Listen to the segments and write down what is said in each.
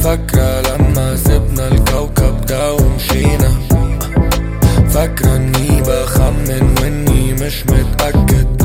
فاكرة لما سبنا الكوكب ده ومشينا فاكرة اني بخمن واني مش متأكد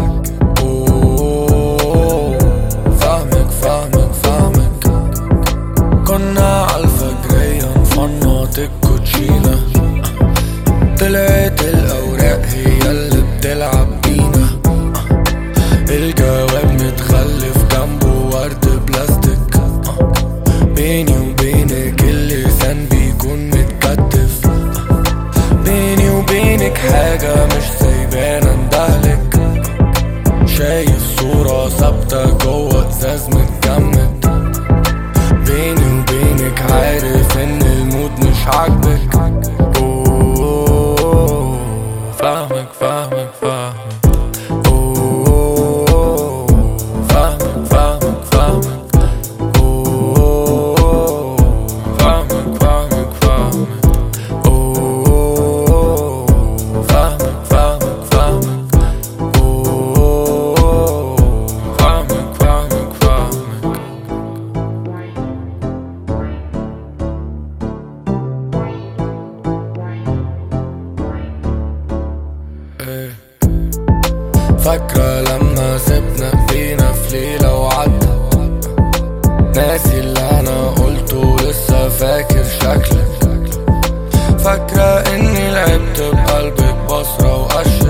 أوه، فاهمك فاهمك فاهمك كنا عالفجرية نفنط الكوتشينة طلعت الأوراق هي اللي بتلعب بينا الجواب متخلف جنبه ورد بلاستيك بيني وبينك اللسان بيكون متكتف بيني وبينك حاجة مش سايبانا ندهلك شايف صورة ثابتة جوه ازاز متجمد بيني وبينك عارف ان المود مش عاجبك أوه، فاهمك فاهمك فاهمك أوه، فاهمك فاهمك فاهمك أوه، فاهمك فاهمك فاهمك أوه، فاهمك فاهمك فاهمك أوه، فاهمك فاهمك فاهمك إيه. فاكرة لما سبنا ايدينا في ليلة وعدى ناسي اللي انا قلته لسه فاكر شكلك فاكرة اني لعبت بقلبك بصرة وقشة